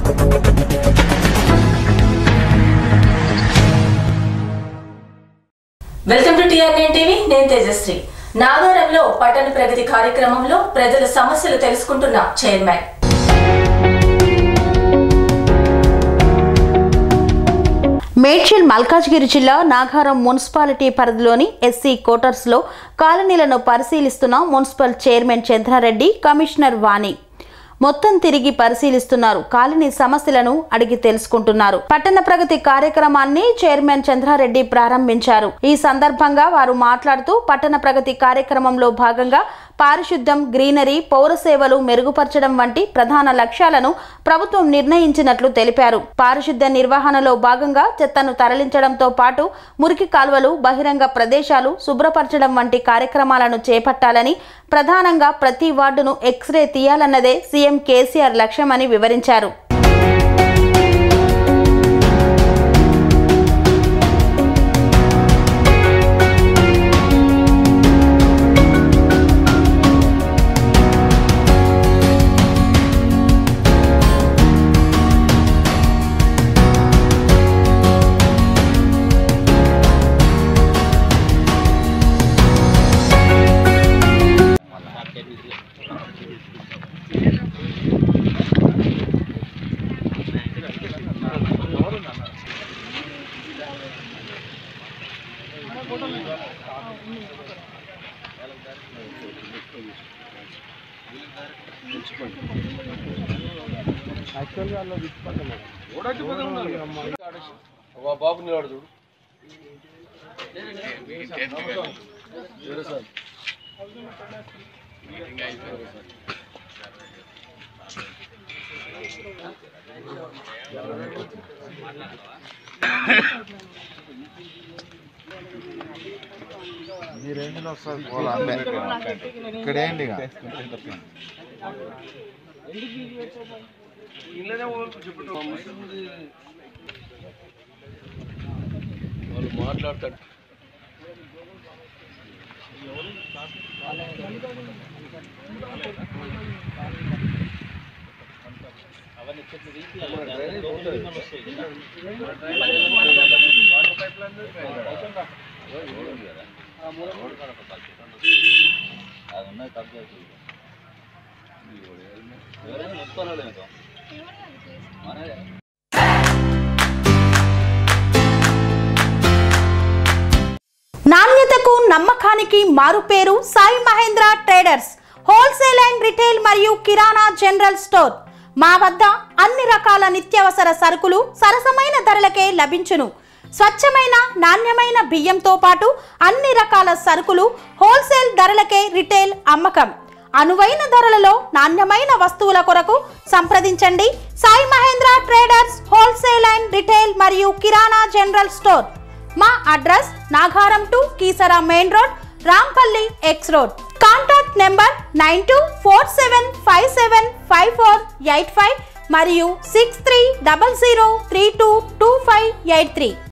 Welcome to TR nine TV నేను తేజశ్రీ నాగారంలో పట్టణ ప్రగతి కార్యక్రమంలో ప్రజల సమస్యలు తెలుసుకుంటున్న చైర్మన్ మేడ్చల్ మల్కాజ్గిరి జిల్లా నాగారం మున్సిపాలిటీ పరిధిలోని ఎస్సీ క్వార్టర్స్లో కాలనీలను పరిశీలిస్తున్న municipal chairman Chandrareddy commissioner Vani మొత్తం తిరిగి పరిశీలిస్తున్నారు కాలనీ సమస్యలను అడిగి తెలుసుకుంటున్నారు పట్టణ ప్రగతి కార్యక్రమాన్ని చైర్మన్ చంద్రారెడ్డి ప్రారంభించారు ఈ సందర్భంగా వారు మాట్లాడుతూ పట్టణ ప్రగతి కార్యక్రమంలో భాగంగా పారిశుద్ధ్యం గ్రీనరీ పౌర సేవలు మెరుగుపరచడం వంటి ప్రధాన లక్ష్యాలను ప్రభుత్వం నిర్ణయించినట్లు తెలిపారు పారిశుద్ధ్య నిర్వహణలో భాగంగా చెత్తను తరలించడంతో పాటు మురికి కాల్వలు బహిరంగ ప్రదేశాలు శుభ్రపరచడం వంటి కార్యక్రమాలను చేపట్టాలని ప్రధానంగా ప్రతి వార్డును ఎక్స్రే తీయాలన్నదే సీఎం కేసీఆర్ లక్ష్యమని వివరించారు ఒక బాబు నిలబడు చూడు సార్ మీరేంటి ఒకసారి పోలా ఇక్కడ ఏంటి ఇక? ఇళ్ళనే చెప్పు వాళ్ళు మాట్లాడతాడు నాణ్యతకు నమ్మకానికి మారుపేరు Sai Mahendra traders wholesale and retail మరియు కిరాణా జనరల్ స్టోర్ మా వద్ద అన్ని రకాల నిత్యావసర సరుకులు సరసమైన ధరలకే లభించును స్వచ్ఛమైన నాణ్యమైన బియ్యంతో పాటు అన్ని రకాల సరుకులు హోల్సేల్ ధరలకే రిటైల్ అమ్మకం అనువైన ధరలలో నాణ్యమైన వస్తువుల కొరకు సంప్రదించండి Sai Mahendra traders wholesale and retail మరియు కిరాణా జనరల్ స్టోర్ మా address Nagaram to Keesara main road Rampalli X road contact number nine two four seven five seven five four eight five మరియు six three double zero three two two five eight three